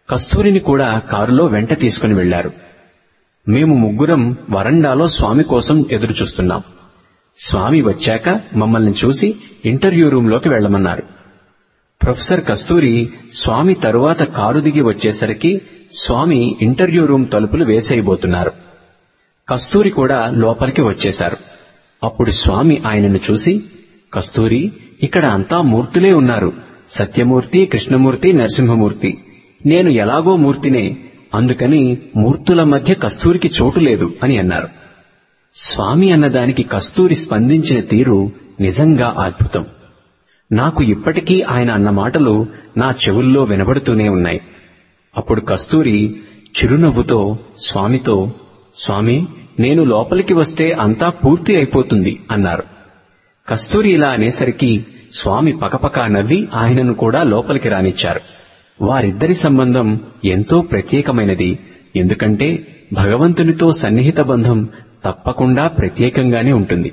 కస్తూరిని కూడా కారులో వెంట తీసుకుని వెళ్లారు మేము ముగ్గురం వరండాలో స్వామి కోసం ఎదురు చూస్తున్నాం స్వామి వచ్చాక మమ్మల్ని చూసి ఇంటర్వ్యూ రూంలోకి వెళ్లమన్నారు ప్రొఫెసర్ కస్తూరి స్వామి తరువాత కారు దిగి వచ్చేసరికి స్వామి ఇంటర్వ్యూ రూమ్ తలుపులు వేసేయబోతున్నారు కస్తూరి కూడా లోపలికి వచ్చేశారు అప్పుడు స్వామి ఆయనను చూసి కస్తూరి ఇక్కడ అంతా మూర్తులే ఉన్నారు సత్యమూర్తి కృష్ణమూర్తి నరసింహమూర్తి నేను ఎలాగో మూర్తినే అందుకని మూర్తుల మధ్య కస్తూరికి చోటు లేదు అని అన్నారు స్వామి అన్నదానికి కస్తూరి స్పందించిన తీరు నిజంగా అద్భుతం నాకు ఇప్పటికీ ఆయన అన్న మాటలు నా చెవుల్లో వినబడుతూనే ఉన్నాయి అప్పుడు కస్తూరి చిరునవ్వుతో స్వామితో స్వామి నేను లోపలికి వస్తే అంతా పూర్తి అయిపోతుంది అన్నారు కస్తూరి ఇలా అనేసరికి స్వామి పకపకా నవ్వి ఆయనను కూడా లోపలికి రానిచ్చారు వారిద్దరి సంబంధం ఎంతో ప్రత్యేకమైనది ఎందుకంటే భగవంతునితో సన్నిహిత బంధం తప్పకుండా ప్రత్యేకంగానే ఉంటుంది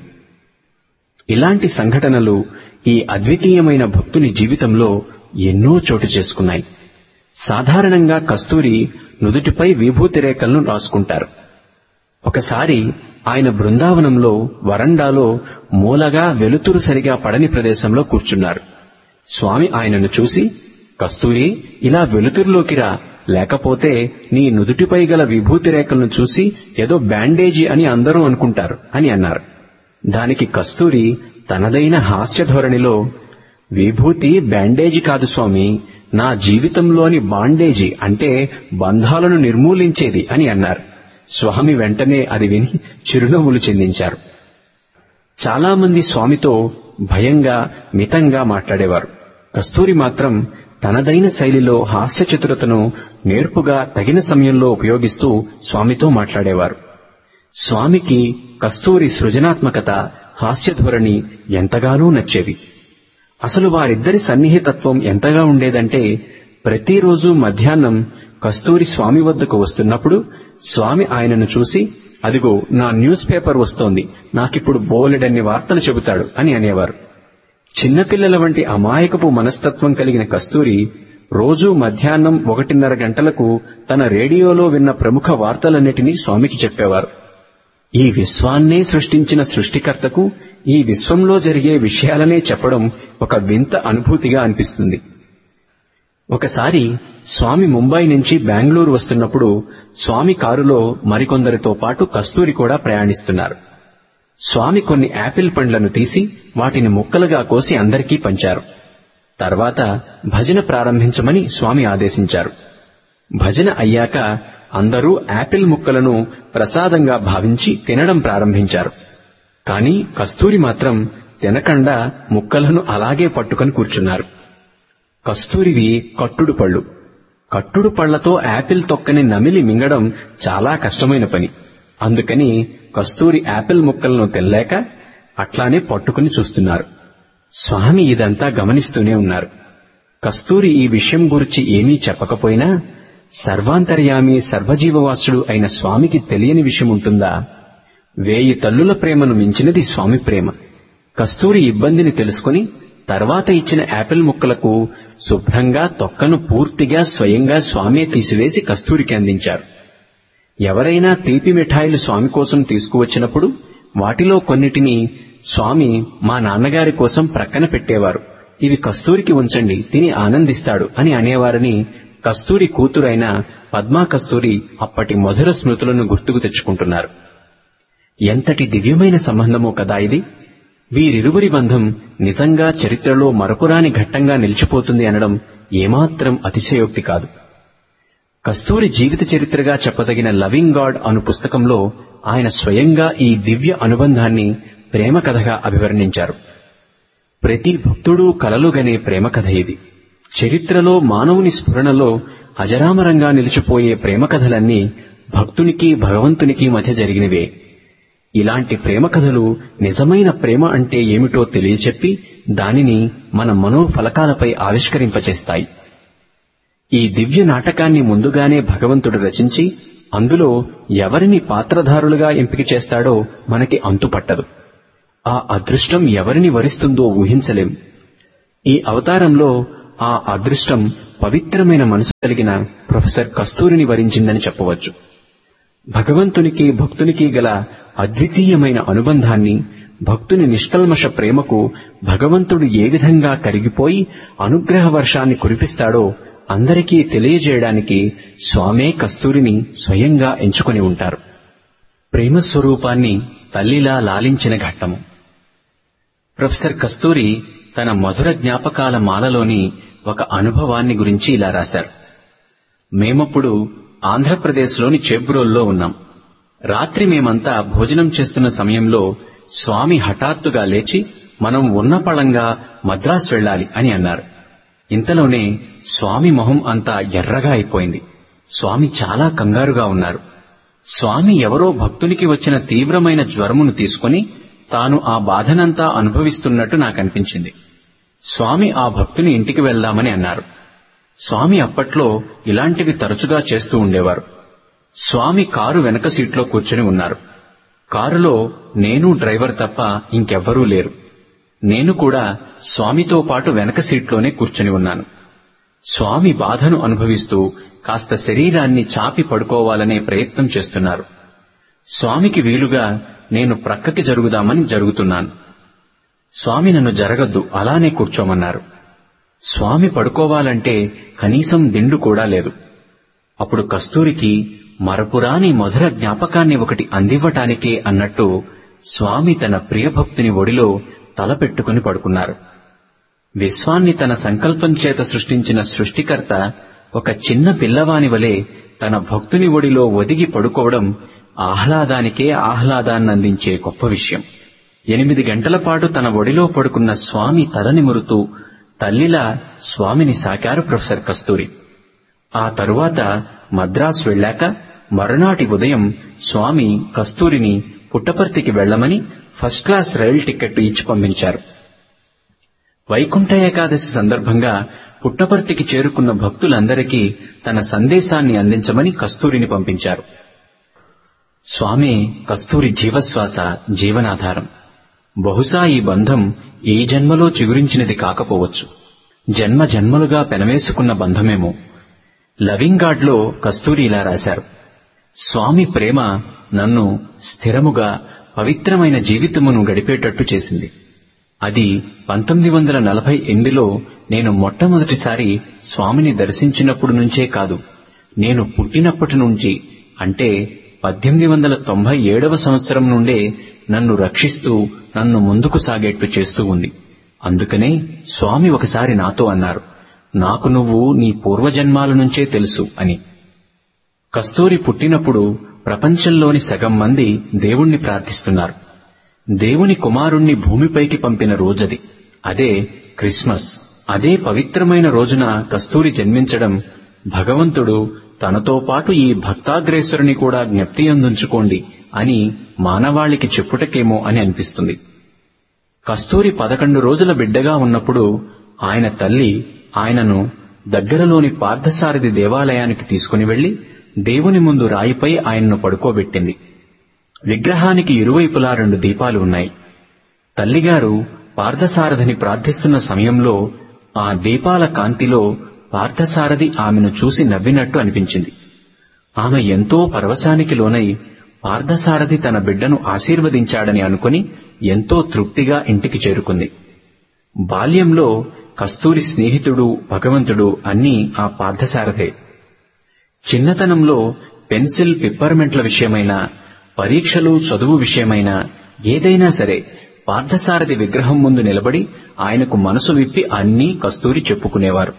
ఇలాంటి సంఘటనలు ఈ అద్వితీయమైన భక్తుని జీవితంలో ఎన్నో చోటు చేసుకున్నాయి సాధారణంగా కస్తూరి నుదుటిపై విభూతి రేఖలను రాసుకుంటారు ఒకసారి ఆయన బృందావనంలో వరండాలో మూలగా వెలుతురు సరిగా పడని ప్రదేశంలో కూర్చున్నారు స్వామి ఆయనను చూసి కస్తూరి ఇలా వెలుతురులోకి రా లేకపోతే నీ నుదుటిపై గల విభూతి రేఖలను చూసి ఏదో బ్యాండేజీ అని అందరూ అనుకుంటారు అని అన్నారు దానికి కస్తూరి తనదైన హాస్య ధోరణిలో విభూతి బ్యాండేజీ కాదు స్వామి నా జీవితంలోని బాండేజీ అంటే బంధాలను నిర్మూలించేది అని అన్నారు స్వామి వెంటనే అది విని చిరునవ్వులు చెందించారు చాలా మంది స్వామితో భయంగా మితంగా మాట్లాడేవారు కస్తూరి మాత్రం తనదైన శైలిలో హాస్య చతురతను నేర్పుగా తగిన సమయంలో ఉపయోగిస్తూ స్వామితో మాట్లాడేవారు స్వామికి కస్తూరి సృజనాత్మకత హాస్యధోరణి ఎంతగానో నచ్చేవి అసలు వారిద్దరి సన్నిహితత్వం ఎంతగా ఉండేదంటే ప్రతిరోజు మధ్యాహ్నం కస్తూరి స్వామి వద్దకు వస్తున్నప్పుడు స్వామి ఆయనను చూసి అదిగో నా న్యూస్ పేపర్ వస్తోంది నాకిప్పుడు బోలెడన్ని వార్తలు చెబుతాడు అని అనేవారు చిన్నపిల్లల వంటి అమాయకపు మనస్తత్వం కలిగిన కస్తూరి రోజూ మధ్యాహ్నం ఒకటిన్నర గంటలకు తన రేడియోలో విన్న ప్రముఖ వార్తలన్నిటినీ స్వామికి చెప్పేవారు ఈ విశ్వాన్నే సృష్టించిన సృష్టికర్తకు ఈ విశ్వంలో జరిగే విషయాలనే చెప్పడం ఒక వింత అనుభూతిగా అనిపిస్తుంది ఒకసారి స్వామి ముంబై నుంచి బెంగళూరు వస్తున్నప్పుడు స్వామి కారులో మరికొందరితో పాటు కస్తూరి కూడా ప్రయాణిస్తున్నారు స్వామి కొన్ని యాపిల్ పండ్లను తీసి వాటిని ముక్కలుగా కోసి అందరికీ పంచారు తర్వాత భజన ప్రారంభించమని స్వామి ఆదేశించారు భజన అయ్యాక అందరూ యాపిల్ ముక్కలను ప్రసాదంగా భావించి తినడం ప్రారంభించారు కాని కస్తూరి మాత్రం తినకుండా ముక్కలను అలాగే పట్టుకొని కూర్చున్నారు కస్తూరివి కట్టుడు పళ్ళు కట్టుడు పళ్లతో యాపిల్ తొక్కని నమిలి మింగడం చాలా కష్టమైన పని అందుకని కస్తూరి యాపిల్ ముక్కలను తెల్లాక అట్లానే పట్టుకుని చూస్తున్నారు స్వామి ఇదంతా గమనిస్తూనే ఉన్నారు కస్తూరి ఈ విషయం గురించి ఏమీ చెప్పకపోయినా సర్వాంతర్యామి సర్వజీవవాసుడు అయిన స్వామికి తెలియని విషయం ఉంటుందా వేయి తల్లుల ప్రేమను మించినది స్వామి ప్రేమ కస్తూరి ఇబ్బందిని తెలుసుకుని తర్వాత ఇచ్చిన యాపిల్ ముక్కలకు శుభ్రంగా తొక్కను పూర్తిగా స్వయంగా స్వామే తీసివేసి కస్తూరికి అందించారు ఎవరైనా తీపి మిఠాయిలు స్వామి కోసం తీసుకువచ్చినప్పుడు వాటిలో కొన్నిటిని స్వామి మా నాన్నగారి కోసం ప్రక్కన పెట్టేవారు ఇవి కస్తూరికి ఉంచండి తిని ఆనందిస్తాడు అని అనేవారని కస్తూరి కూతురైన పద్మా కస్తూరి అప్పటి మధుర స్మృతులను గుర్తుకు తెచ్చుకుంటున్నారు ఎంతటి దివ్యమైన సంబంధమో కదా ఇది వీరిరువురి బంధం నిజంగా చరిత్రలో మరపురాని ఘట్టంగా నిలిచిపోతుంది అనడం ఏమాత్రం అతిశయోక్తి కాదు కస్తూరి జీవిత చరిత్రగా చెప్పదగిన లవింగ్ గాడ్ అను పుస్తకంలో ఆయన స్వయంగా ఈ దివ్య అనుబంధాన్ని ప్రేమ కథగా అభివర్ణించారు ప్రతి భక్తుడు కలలుగనే ప్రేమ కథ ఇది చరిత్రలో మానవుని స్ఫురణలో అజరామరంగా నిలిచిపోయే ప్రేమ కథలన్నీ భక్తునికి భగవంతునికి మధ్య జరిగినవే ఇలాంటి ప్రేమ కథలు నిజమైన ప్రేమ అంటే ఏమిటో తెలియచెప్పి దానిని మన మనోఫలకాలపై ఆవిష్కరింపచేస్తాయి ఈ దివ్య నాటకాన్ని ముందుగానే భగవంతుడు రచించి అందులో ఎవరిని పాత్రధారులుగా ఎంపిక చేస్తాడో మనకి అంతుపట్టదు ఆ అదృష్టం ఎవరిని వరిస్తుందో ఊహించలేం ఈ అవతారంలో ఆ అదృష్టం పవిత్రమైన మనసు కలిగిన ప్రొఫెసర్ కస్తూరిని వరించిందని చెప్పవచ్చు భగవంతునికి భక్తునికి గల అద్వితీయమైన అనుబంధాన్ని భక్తుని నిష్కల్మష ప్రేమకు భగవంతుడు ఏ విధంగా కరిగిపోయి అనుగ్రహ వర్షాన్ని కురిపిస్తాడో అందరికీ తెలియజేయడానికి స్వామే కస్తూరిని స్వయంగా ఎంచుకొని ఉంటారు ప్రేమ స్వరూపాన్ని తల్లిలా లాలించిన ఘట్టము ప్రొఫెసర్ కస్తూరి తన మధుర జ్ఞాపకాల మాలలోని ఒక అనుభవాన్ని గురించి ఇలా రాశారు మేమప్పుడు ఆంధ్రప్రదేశ్లోని చెబ్రోల్లో ఉన్నాం రాత్రి మేమంతా భోజనం చేస్తున్న సమయంలో స్వామి హఠాత్తుగా లేచి మనం ఉన్న పళంగా మద్రాసు వెళ్ళాలి అని అన్నారు ఇంతలోనే స్వామి మొహం అంతా ఎర్రగా అయిపోయింది స్వామి చాలా కంగారుగా ఉన్నారు స్వామి ఎవరో భక్తునికి వచ్చిన తీవ్రమైన జ్వరమును తీసుకుని తాను ఆ బాధనంతా అనుభవిస్తున్నట్టు నాకనిపించింది స్వామి ఆ భక్తుని ఇంటికి వెళ్దామని అన్నారు స్వామి అప్పట్లో ఇలాంటివి తరచుగా చేస్తూ ఉండేవారు స్వామి కారు వెనక సీట్లో కూర్చొని ఉన్నారు కారులో నేను డ్రైవర్ తప్ప ఇంకెవ్వరూ లేరు నేను కూడా స్వామితో పాటు వెనక సీట్లోనే కూర్చొని ఉన్నాను స్వామి బాధను అనుభవిస్తూ కాస్త శరీరాన్ని చాపి పడుకోవాలనే ప్రయత్నం చేస్తున్నారు స్వామికి వీలుగా నేను ప్రక్కకి జరుగుదామని జరుగుతున్నాను స్వామి నన్ను జరగద్దు అలానే కూర్చోమన్నారు స్వామి పడుకోవాలంటే కనీసం దిండు కూడా లేదు అప్పుడు కస్తూరికి మరపురాని మధుర జ్ఞాపకాన్ని ఒకటి అందివ్వటానికే అన్నట్టు స్వామి తన ప్రియభక్తుని ఒడిలో తలపెట్టుకుని పడుకున్నారు విశ్వాన్ని తన సంకల్పం చేత సృష్టించిన సృష్టికర్త ఒక చిన్న పిల్లవాని వలె తన భక్తుని ఒడిలో ఒదిగి పడుకోవడం ఆహ్లాదానికే ఆహ్లాదాన్నందించే గొప్ప విషయం ఎనిమిది గంటల పాటు తన ఒడిలో పడుకున్న స్వామి తలనిమురుతూ తల్లిలా స్వామిని సాకారు ప్రొఫెసర్ కస్తూరి ఆ తరువాత మద్రాస్ వెళ్ళాక మరునాటి ఉదయం స్వామి కస్తూరిని పుట్టపర్తికి వెళ్లమని ఫస్ట్ క్లాస్ రైలు టికెట్ ఇచ్చి పంపించారు వైకుంఠ ఏకాదశి సందర్భంగా పుట్టపర్తికి చేరుకున్న భక్తులందరికీ తన సందేశాన్ని అందించమని కస్తూరిని పంపించారు స్వామి కస్తూరి జీవశ్వాస జీవనాధారం బహుశా ఈ బంధం ఈ జన్మలో చిగురించినది కాకపోవచ్చు జన్మ జన్మలుగా పెనవేసుకున్న బంధమేమో లవింగ్ గాడ్లో కస్తూరి ఇలా రాశారు స్వామి ప్రేమ నన్ను స్థిరముగా పవిత్రమైన జీవితమును గడిపేటట్టు చేసింది అది పంతొమ్మిది వందల నలభై ఎనిమిదిలో నేను మొట్టమొదటిసారి స్వామిని దర్శించినప్పుడు నుంచే కాదు నేను పుట్టినప్పటి నుంచి అంటే పద్దెనిమిది వందల తొంభై ఏడవ సంవత్సరం నుండే నన్ను రక్షిస్తూ నన్ను ముందుకు సాగేట్టు చేస్తూ ఉంది అందుకనే స్వామి ఒకసారి నాతో అన్నారు నాకు నువ్వు నీ పూర్వజన్మాల నుంచే తెలుసు అని కస్తూరి పుట్టినప్పుడు ప్రపంచంలోని సగం మంది దేవుణ్ణి ప్రార్థిస్తున్నారు దేవుని కుమారుణ్ణి భూమిపైకి పంపిన రోజది అదే క్రిస్మస్ అదే పవిత్రమైన రోజున కస్తూరి జన్మించడం భగవంతుడు తనతో పాటు ఈ భక్తాగ్రేసరుని కూడా జ్ఞప్తి అందుంచుకోండి అని మానవాళికి చెప్పుటకేమో అని అనిపిస్తుంది కస్తూరి పదకొండు రోజుల బిడ్డగా ఉన్నప్పుడు ఆయన తల్లి ఆయనను దగ్గరలోని పార్థసారథి దేవాలయానికి తీసుకుని వెళ్లి దేవుని ముందు రాయిపై ఆయన్ను పడుకోబెట్టింది విగ్రహానికి ఇరువైపులా రెండు దీపాలు ఉన్నాయి తల్లిగారు పార్థసారథిని ప్రార్థిస్తున్న సమయంలో ఆ దీపాల కాంతిలో పార్థసారథి ఆమెను చూసి నవ్వినట్టు అనిపించింది ఆమె ఎంతో పరవశానికి లోనై పార్థసారథి తన బిడ్డను ఆశీర్వదించాడని అనుకుని ఎంతో తృప్తిగా ఇంటికి చేరుకుంది బాల్యంలో కస్తూరి స్నేహితుడు భగవంతుడు అన్నీ ఆ పార్థసారథే చిన్నతనంలో పెన్సిల్ పిప్పర్మెంట్ల విషయమైనా పరీక్షలు చదువు విషయమైనా ఏదైనా సరే పార్థసారథి విగ్రహం ముందు నిలబడి ఆయనకు మనసు విప్పి అన్నీ కస్తూరి చెప్పుకునేవారు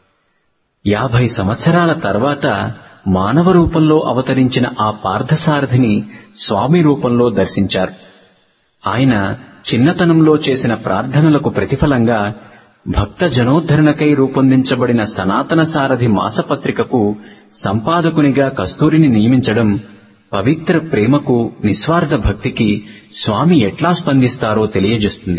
యాభై సంవత్సరాల తర్వాత మానవ రూపంలో అవతరించిన ఆ పార్థసారథిని స్వామి రూపంలో దర్శించారు ఆయన చిన్నతనంలో చేసిన ప్రార్థనలకు ప్రతిఫలంగా భక్త జనోద్ధరణకై రూపొందించబడిన సనాతన సారథి మాసపత్రికకు సంపాదకునిగా కస్తూరిని నియమించడం పవిత్ర ప్రేమకు నిస్వార్థ భక్తికి స్వామి ఎట్లా స్పందిస్తారో తెలియజేస్తుంది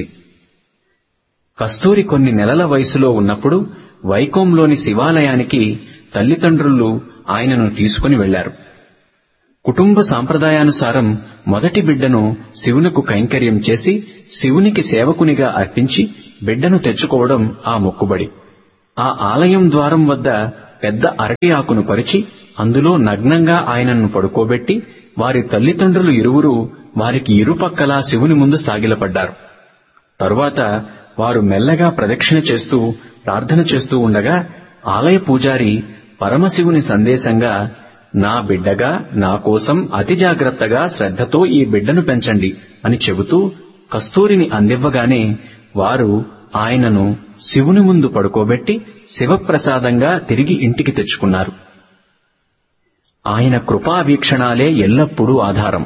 కస్తూరి కొన్ని నెలల వయసులో ఉన్నప్పుడు వైకోంలోని శివాలయానికి తల్లిదండ్రులు ఆయనను తీసుకుని వెళ్లారు కుటుంబ సాంప్రదాయానుసారం మొదటి బిడ్డను శివునకు కైంకర్యం చేసి శివునికి సేవకునిగా అర్పించి బిడ్డను తెచ్చుకోవడం ఆ మొక్కుబడి ఆ ఆలయం ద్వారం వద్ద పెద్ద అరటి ఆకును పరిచి అందులో నగ్నంగా ఆయనను పడుకోబెట్టి వారి తల్లిదండ్రులు ఇరువురు వారికి ఇరుపక్కలా శివుని ముందు సాగిలపడ్డారు తరువాత వారు మెల్లగా ప్రదక్షిణ చేస్తూ ప్రార్థన చేస్తూ ఉండగా ఆలయ పూజారి పరమశివుని సందేశంగా నా బిడ్డగా నా కోసం అతి జాగ్రత్తగా శ్రద్ధతో ఈ బిడ్డను పెంచండి అని చెబుతూ కస్తూరిని అందివ్వగానే వారు ఆయనను శివుని ముందు పడుకోబెట్టి శివప్రసాదంగా తిరిగి ఇంటికి తెచ్చుకున్నారు ఆయన కృపావీక్షణాలే ఎల్లప్పుడూ ఆధారం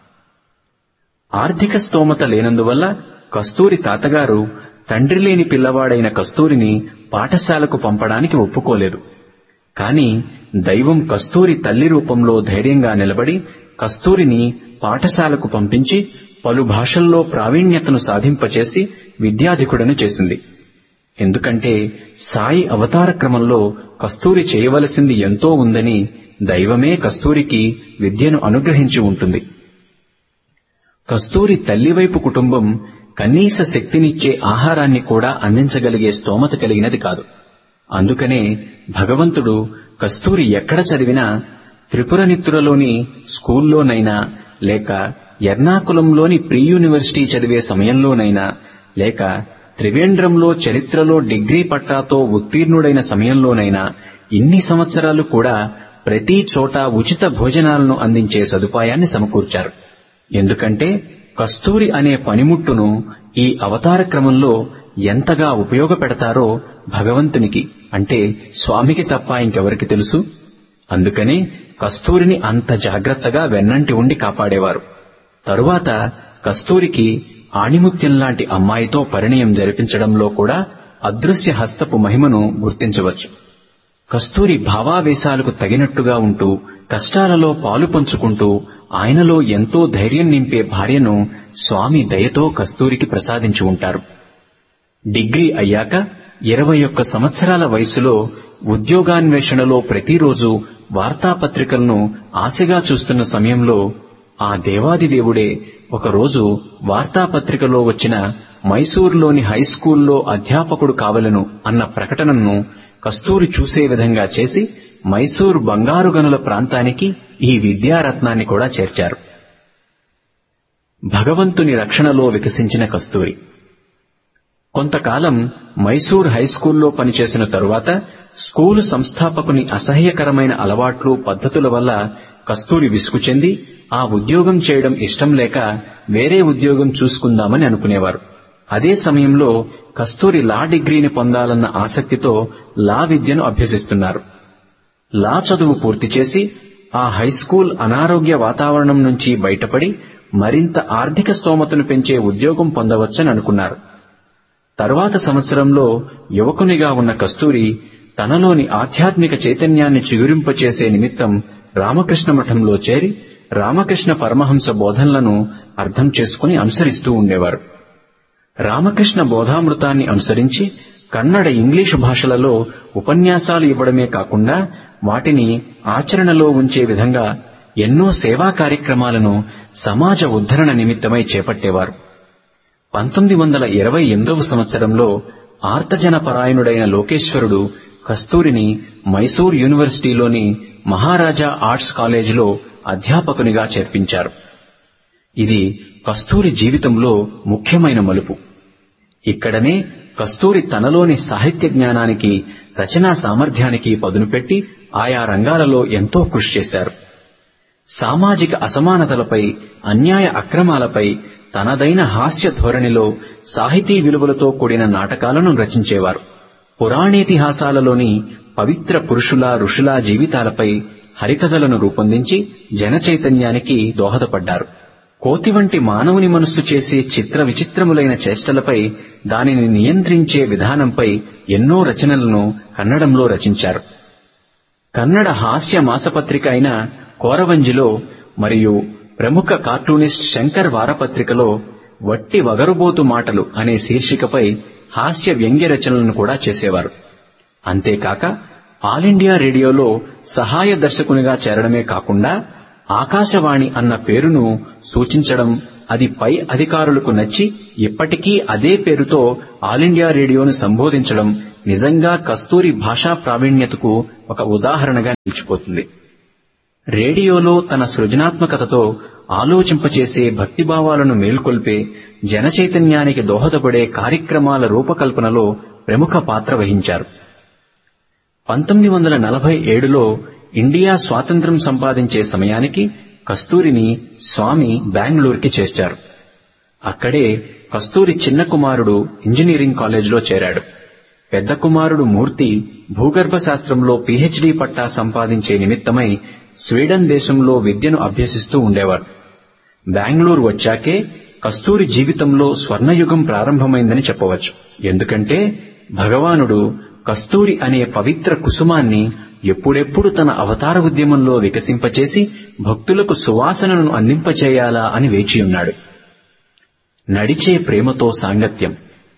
ఆర్థిక స్తోమత లేనందువల్ల కస్తూరి తాతగారు తండ్రి లేని పిల్లవాడైన కస్తూరిని పాఠశాలకు పంపడానికి ఒప్పుకోలేదు కాని దైవం కస్తూరి తల్లి రూపంలో ధైర్యంగా నిలబడి కస్తూరిని పాఠశాలకు పంపించి పలు భాషల్లో ప్రావీణ్యతను సాధింపచేసి విద్యాధికుడను చేసింది ఎందుకంటే సాయి అవతార క్రమంలో కస్తూరి చేయవలసింది ఎంతో ఉందని దైవమే కస్తూరికి విద్యను అనుగ్రహించి ఉంటుంది కస్తూరి తల్లివైపు కుటుంబం కనీస శక్తినిచ్చే ఆహారాన్ని కూడా అందించగలిగే స్తోమత కలిగినది కాదు అందుకనే భగవంతుడు కస్తూరి ఎక్కడ చదివినా త్రిపురనిత్తురలోని స్కూల్లోనైనా లేక ఎర్నాకులంలోని ప్రీ యూనివర్సిటీ చదివే సమయంలోనైనా లేక త్రివేంద్రంలో చరిత్రలో డిగ్రీ పట్టాతో ఉత్తీర్ణుడైన సమయంలోనైనా ఇన్ని సంవత్సరాలు కూడా ప్రతి చోట ఉచిత భోజనాలను అందించే సదుపాయాన్ని సమకూర్చారు ఎందుకంటే కస్తూరి అనే పనిముట్టును ఈ అవతార క్రమంలో ఎంతగా ఉపయోగపెడతారో భగవంతునికి అంటే స్వామికి తప్ప ఇంకెవరికి తెలుసు అందుకనే కస్తూరిని అంత జాగ్రత్తగా వెన్నంటి ఉండి కాపాడేవారు తరువాత కస్తూరికి ఆణిముత్యంలాంటి అమ్మాయితో పరిణయం జరిపించడంలో కూడా అదృశ్య హస్తపు మహిమను గుర్తించవచ్చు కస్తూరి భావావేశాలకు తగినట్టుగా ఉంటూ కష్టాలలో పాలు పంచుకుంటూ ఆయనలో ఎంతో ధైర్యం నింపే భార్యను స్వామి దయతో కస్తూరికి ప్రసాదించి ఉంటారు డిగ్రీ అయ్యాక ఇరవై ఒక్క సంవత్సరాల వయసులో ఉద్యోగాన్వేషణలో ప్రతిరోజు వార్తాపత్రికలను ఆశగా చూస్తున్న సమయంలో ఆ దేవాది దేవుడే ఒకరోజు వార్తాపత్రికలో వచ్చిన మైసూరులోని హైస్కూల్లో అధ్యాపకుడు కావలను అన్న ప్రకటనను కస్తూరి చూసే విధంగా చేసి మైసూరు బంగారు గనుల ప్రాంతానికి ఈ విద్యారత్నాన్ని కూడా చేర్చారు భగవంతుని రక్షణలో వికసించిన కస్తూరి కొంతకాలం మైసూర్ హైస్కూల్లో పనిచేసిన తరువాత స్కూలు సంస్థాపకుని అసహ్యకరమైన అలవాట్లు పద్ధతుల వల్ల కస్తూరి విసుగు చెంది ఆ ఉద్యోగం చేయడం ఇష్టం లేక వేరే ఉద్యోగం చూసుకుందామని అనుకునేవారు అదే సమయంలో కస్తూరి లా డిగ్రీని పొందాలన్న ఆసక్తితో లా విద్యను అభ్యసిస్తున్నారు లా చదువు పూర్తి చేసి ఆ హైస్కూల్ అనారోగ్య వాతావరణం నుంచి బయటపడి మరింత ఆర్థిక స్తోమతను పెంచే ఉద్యోగం పొందవచ్చని అనుకున్నారు తర్వాత సంవత్సరంలో యువకునిగా ఉన్న కస్తూరి తనలోని ఆధ్యాత్మిక చైతన్యాన్ని చిగురింపచేసే నిమిత్తం రామకృష్ణ మఠంలో చేరి రామకృష్ణ పరమహంస బోధనలను అర్థం చేసుకుని అనుసరిస్తూ ఉండేవారు రామకృష్ణ బోధామృతాన్ని అనుసరించి కన్నడ ఇంగ్లీషు భాషలలో ఉపన్యాసాలు ఇవ్వడమే కాకుండా వాటిని ఆచరణలో ఉంచే విధంగా ఎన్నో సేవా కార్యక్రమాలను సమాజ ఉద్ధరణ నిమిత్తమై చేపట్టేవారు పంతొమ్మిది వందల ఇరవై ఎనిమిదవ సంవత్సరంలో ఆర్తజన పరాయణుడైన లోకేశ్వరుడు కస్తూరిని మైసూర్ యూనివర్సిటీలోని మహారాజా ఆర్ట్స్ కాలేజీలో అధ్యాపకునిగా చేర్పించారు ఇది కస్తూరి జీవితంలో ముఖ్యమైన మలుపు ఇక్కడనే కస్తూరి తనలోని సాహిత్య జ్ఞానానికి రచనా సామర్థ్యానికి పదును పెట్టి ఆయా రంగాలలో ఎంతో కృషి చేశారు సామాజిక అసమానతలపై అన్యాయ అక్రమాలపై తనదైన హాస్య ధోరణిలో సాహితీ విలువలతో కూడిన నాటకాలను రచించేవారు పురాణేతిహాసాలలోని పవిత్ర పురుషుల ఋషుల జీవితాలపై హరికథలను రూపొందించి జనచైతన్యానికి దోహదపడ్డారు కోతి వంటి మానవుని మనస్సు చేసే చిత్ర విచిత్రములైన చేష్టలపై దానిని నియంత్రించే విధానంపై ఎన్నో రచనలను కన్నడంలో రచించారు కన్నడ హాస్య మాసపత్రిక అయిన కోరవంజిలో మరియు ప్రముఖ కార్టూనిస్ట్ శంకర్ వారపత్రికలో వట్టి వగరుబోతు మాటలు అనే శీర్షికపై హాస్య వ్యంగ్య రచనలను కూడా చేసేవారు అంతేకాక ఆల్ ఇండియా రేడియోలో సహాయ దర్శకునిగా చేరడమే కాకుండా ఆకాశవాణి అన్న పేరును సూచించడం అది పై అధికారులకు నచ్చి ఇప్పటికీ అదే పేరుతో ఆల్ ఇండియా రేడియోను సంబోధించడం నిజంగా కస్తూరి భాషా ప్రావీణ్యతకు ఒక ఉదాహరణగా నిలిచిపోతుంది రేడియోలో తన సృజనాత్మకతతో ఆలోచింపచేసే భక్తిభావాలను మేల్కొల్పే జనచైతన్యానికి దోహదపడే కార్యక్రమాల రూపకల్పనలో ప్రముఖ పాత్ర వహించారు పంతొమ్మిది వందల నలభై ఏడులో ఇండియా స్వాతంత్ర్యం సంపాదించే సమయానికి కస్తూరిని స్వామి బెంగళూరుకి చేర్చారు అక్కడే కస్తూరి చిన్న కుమారుడు ఇంజనీరింగ్ కాలేజీలో చేరాడు పెద్ద కుమారుడు మూర్తి భూగర్భ శాస్త్రంలో పీహెచ్డీ పట్టా సంపాదించే నిమిత్తమై స్వీడన్ దేశంలో విద్యను అభ్యసిస్తూ ఉండేవారు బెంగళూరు వచ్చాకే కస్తూరి జీవితంలో స్వర్ణయుగం ప్రారంభమైందని చెప్పవచ్చు ఎందుకంటే భగవానుడు కస్తూరి అనే పవిత్ర కుసుమాన్ని ఎప్పుడెప్పుడు తన అవతార ఉద్యమంలో వికసింపచేసి భక్తులకు సువాసనను అందింపచేయాలా అని వేచియున్నాడు నడిచే ప్రేమతో సాంగత్యం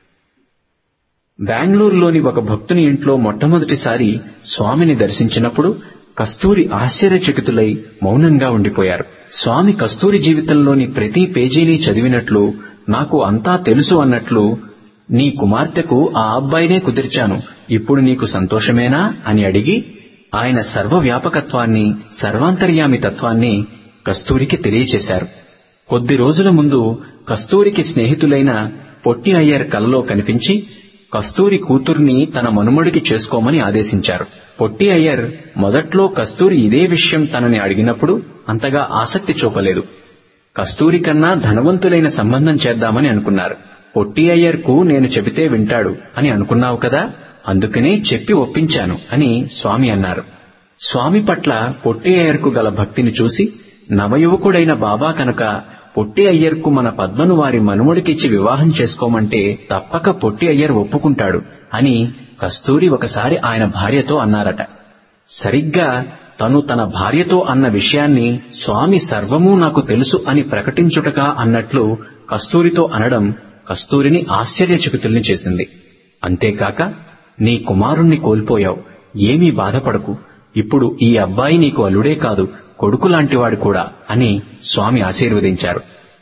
బెంగళూరులోని ఒక భక్తుని ఇంట్లో మొట్టమొదటిసారి స్వామిని దర్శించినప్పుడు కస్తూరి ఆశ్చర్యచకితులై మౌనంగా ఉండిపోయారు స్వామి కస్తూరి జీవితంలోని ప్రతి పేజీని చదివినట్లు నాకు అంతా తెలుసు అన్నట్లు నీ కుమార్తెకు ఆ అబ్బాయినే కుదిర్చాను ఇప్పుడు నీకు సంతోషమేనా అని అడిగి ఆయన సర్వవ్యాపకత్వాన్ని సర్వాంతర్యామి తత్వాన్ని కస్తూరికి తెలియచేశారు కొద్ది రోజుల ముందు కస్తూరికి స్నేహితులైన పొట్టి అయ్యర్ కలలో కనిపించి కస్తూరి కూతుర్ని తన మనుమడికి చేసుకోమని ఆదేశించారు పొట్టి అయ్యర్ మొదట్లో కస్తూరి ఇదే విషయం తనని అడిగినప్పుడు అంతగా ఆసక్తి చూపలేదు కస్తూరి కన్నా ధనవంతులైన సంబంధం చేద్దామని అనుకున్నారు పొట్టి అయ్యర్కు నేను చెబితే వింటాడు అని అనుకున్నావు కదా అందుకనే చెప్పి ఒప్పించాను అని స్వామి అన్నారు స్వామి పట్ల పొట్టి అయ్యర్కు గల భక్తిని చూసి నవయువకుడైన బాబా కనుక పొట్టి అయ్యర్కు మన పద్మను వారి మనుమడికిచ్చి వివాహం చేసుకోమంటే తప్పక పొట్టి అయ్యర్ ఒప్పుకుంటాడు అని కస్తూరి ఒకసారి ఆయన భార్యతో అన్నారట సరిగ్గా తను తన భార్యతో అన్న విషయాన్ని స్వామి సర్వమూ నాకు తెలుసు అని ప్రకటించుటగా అన్నట్లు కస్తూరితో అనడం కస్తూరిని ఆశ్చర్యచకితుల్ని చేసింది అంతేకాక నీ కుమారుణ్ణి కోల్పోయావు ఏమీ బాధపడకు ఇప్పుడు ఈ అబ్బాయి నీకు అల్లుడే కాదు కొడుకు లాంటివాడు కూడా అని స్వామి ఆశీర్వదించారు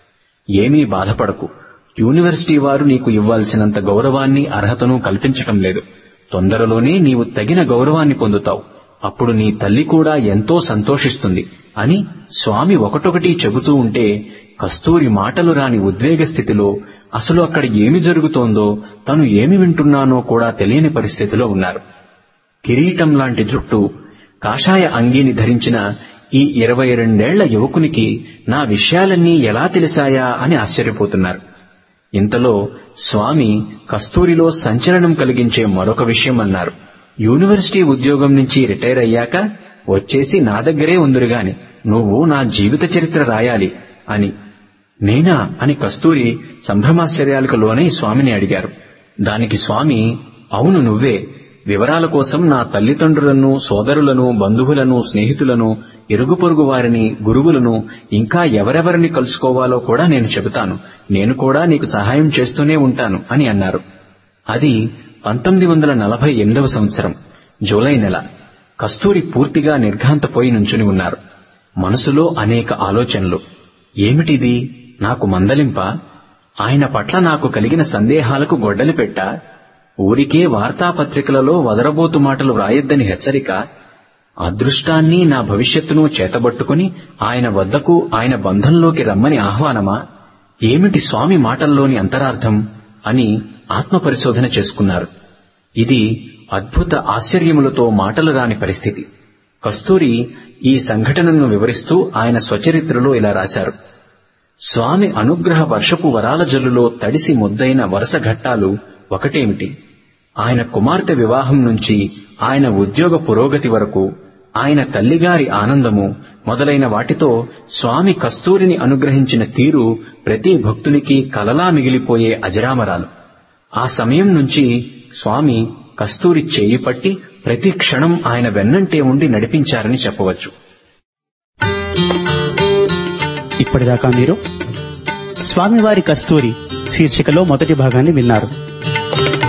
ఏమీ బాధపడకు యూనివర్సిటీ వారు నీకు ఇవ్వాల్సినంత గౌరవాన్ని అర్హతను కల్పించటం లేదు తొందరలోనే నీవు తగిన గౌరవాన్ని పొందుతావు అప్పుడు నీ తల్లి కూడా ఎంతో సంతోషిస్తుంది అని స్వామి ఒకటొకటి చెబుతూ ఉంటే కస్తూరి మాటలు రాని ఉద్వేగ స్థితిలో అసలు అక్కడ ఏమి జరుగుతోందో తను ఏమి వింటున్నానో కూడా తెలియని పరిస్థితిలో ఉన్నారు కిరీటం లాంటి జుట్టు కాషాయ అంగీని ధరించిన ఈ ఇరవై రెండేళ్ల యువకునికి నా విషయాలన్నీ ఎలా తెలిసాయా అని ఆశ్చర్యపోతున్నారు ఇంతలో స్వామి కస్తూరిలో సంచలనం కలిగించే మరొక విషయం అన్నారు యూనివర్సిటీ ఉద్యోగం నుంచి రిటైర్ అయ్యాక వచ్చేసి నా దగ్గరే ఉందిరుగాని నువ్వు నా జీవిత చరిత్ర రాయాలి అని నేనా అని కస్తూరి సంభ్రమాశ్చర్యాలకు లోనై స్వామిని అడిగారు దానికి స్వామి అవును నువ్వే వివరాల కోసం నా తల్లిదండ్రులను సోదరులను బంధువులను స్నేహితులను ఇరుగు పొరుగు వారిని గురువులను ఇంకా ఎవరెవరిని కలుసుకోవాలో కూడా నేను చెబుతాను నేను కూడా నీకు సహాయం చేస్తూనే ఉంటాను అని అన్నారు అది పంతొమ్మిది వందల నలభై ఎనిమిదవ సంవత్సరం జూలై నెల కస్తూరి పూర్తిగా నిర్ఘాంతపోయి నుంచుని ఉన్నారు మనసులో అనేక ఆలోచనలు ఏమిటిది నాకు మందలింప ఆయన పట్ల నాకు కలిగిన సందేహాలకు గొడ్డలి పెట్టా ఊరికే వార్తాపత్రికలలో వదరబోతు మాటలు వ్రాయొద్దని హెచ్చరిక అదృష్టాన్ని నా భవిష్యత్తును చేతబట్టుకుని ఆయన వద్దకు ఆయన బంధంలోకి రమ్మని ఆహ్వానమా ఏమిటి స్వామి మాటల్లోని అంతరార్థం అని ఆత్మపరిశోధన చేసుకున్నారు ఇది అద్భుత ఆశ్చర్యములతో మాటలు రాని పరిస్థితి కస్తూరి ఈ సంఘటనను వివరిస్తూ ఆయన స్వచరిత్రలో ఇలా రాశారు స్వామి అనుగ్రహ వర్షపు వరాల జల్లులో తడిసి ముద్దైన వరుస ఘట్టాలు ఒకటేమిటి ఆయన కుమార్తె వివాహం నుంచి ఆయన ఉద్యోగ పురోగతి వరకు ఆయన తల్లిగారి ఆనందము మొదలైన వాటితో స్వామి కస్తూరిని అనుగ్రహించిన తీరు ప్రతి భక్తునికి కలలా మిగిలిపోయే అజరామరాలు ఆ సమయం నుంచి స్వామి కస్తూరి చేయి పట్టి ప్రతి క్షణం ఆయన వెన్నంటే ఉండి నడిపించారని చెప్పవచ్చు ఇప్పటిదాకా మీరు స్వామివారి కస్తూరి శీర్షికలో మొదటి భాగాన్ని విన్నారు